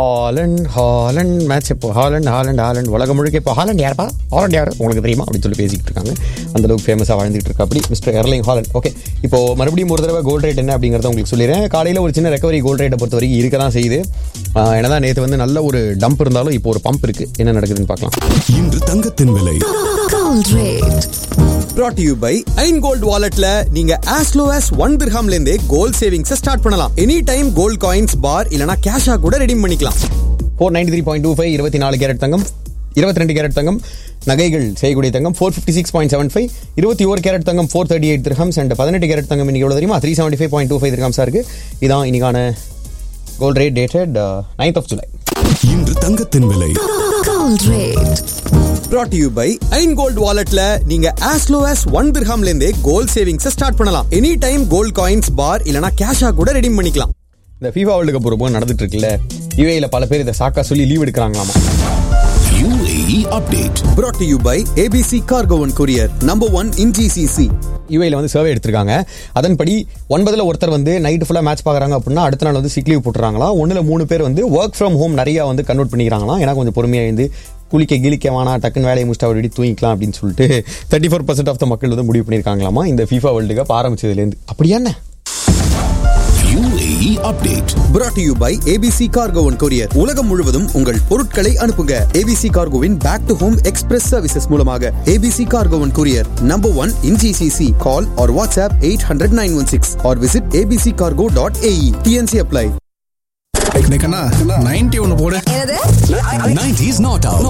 Haaland Holland match இப்போ Holland Holland Holland உலகம் முழுக்க இப்போ ஹாலண்ட் யாருப்பா ஹாலண்ட் யார் உங்களுக்கு தெரியுமா அப்படின்னு சொல்லி பேசிக்கிட்டு இருக்காங்க அந்த அளவுக்கு ஃபேமஸாக வாழ்ந்துட்டு இருக்கா அப்படி மிஸ்டர் எர்லிங் ஹாலண்ட் ஓகே இப்போ மறுபடியும் ஒரு தடவை கோல்ட் ரேட் என்ன அப்படிங்கிறத உங்களுக்கு சொல்லிடுறேன் காலையில் ஒரு சின்ன ரெக்கவரி கோல்ட் ரேட்டை பொறுத்த வரைக்கும் இருக்க தான் செய்யுது ஆஹ் என்னதான் நேற்று வந்து நல்ல ஒரு டம்ப் இருந்தாலும் இப்போ ஒரு பம்ப் இருக்கு என்ன நடக்குதுன்னு பார்க்கலாம் இன்று தங்கத்தின் விலை Gold rate. brought to you by ஐன் கோல்ட் வாலெட்ல நீங்க as low as ஒன் திர்ஹாம்ல இருந்தே கோல்ட் சேவிங்ஸ் ஸ்டார்ட் பண்ணலாம் any time gold coins bar இல்லனா கேஷா கூட ரெடீம் பண்ணிக்கலாம் four ninety three point two five இருபத்தி நாலு கேரட் தங்கம் இருபத்தி ரெண்டு கேரட் தங்கம் நகைகள் செய்யக்கூடிய தங்கம் four fifty six point seven five இருபத்தி ஒரு கேரட் தங்கம் four thirty eight dirhams and பதினெட்டு கேரட் தங்கம் இன்னைக்கு எவ்வளோ தெரியுமா three seventy five point two five திரஹம்ஸாக இருக்கு இதான் இன்னைக்கான gold rate dated ninth of July இன்று தங்கத்தின் விலை Gold rate. brought to you by ஐன் கோல்ட் வாலெட்ல நீங்க as low as ஒன் திர்ஹாம்ல இருந்தே கோல்ட் சேவிங்ஸ் ஸ்டார்ட் பண்ணலாம் any time gold coins bar இல்லனா கேஷா கூட ரெடீம் பண்ணிக்கலாம் இந்த ஃபீஃபா வேர்ல்டு கப் ஒரு போது நடந்துட்டு இருக்குல்ல யூஏல பல பேர் இதை சாக்கா சொல்லி லீவ் எடுக்கிறாங்களாமா UAE update brought to you by ABC Cargo and Courier number one in GCC யூஏல வந்து சர்வே எடுத்திருக்காங்க அதன்படி ஒன்பதுல ஒருத்தர் வந்து நைட்டு ஃபுல்லாக மேட்ச் பார்க்குறாங்க அப்படின்னா அடுத்த நாள் வந்து சிக் லீவ் போட்டுறாங்களா ஒன்றில் மூணு பேர் வந்து ஒர்க் ஃப்ரம் ஹோம் நிறையா வந்து கன்வெர்ட் பண்ணிக்கிறாங்களாம் ஏன்னா கொஞ்சம் பொறுமையாக இருந்து குளிக்க கிளிக்க வேணாம் டக்குன்னு வேலையை முடிச்சுட்டு அப்படி தூங்கிக்கலாம் அப்படின்னு சொல்லிட்டு thirty four percent of the மக்கள் வந்து முடிவு பண்ணியிருக்காங்களாமா இந்த ஃபீஃபா வேர்ல்டு கப் ஆரம்பிச்சதுலேருந்து அப்படியா என்ன UAE update brought to you by ABC Cargo and Courier உலகம் முழுவதும் உங்கள் பொருட்களை அனுப்புங்க ABC Cargoவின் back to home express services மூலமாக ABC Cargo and Courier number one in GCC call or WhatsApp 800 916 or visit abccargo.ae TNC apply ninety ஒன்னு போடு என்னது 90s not out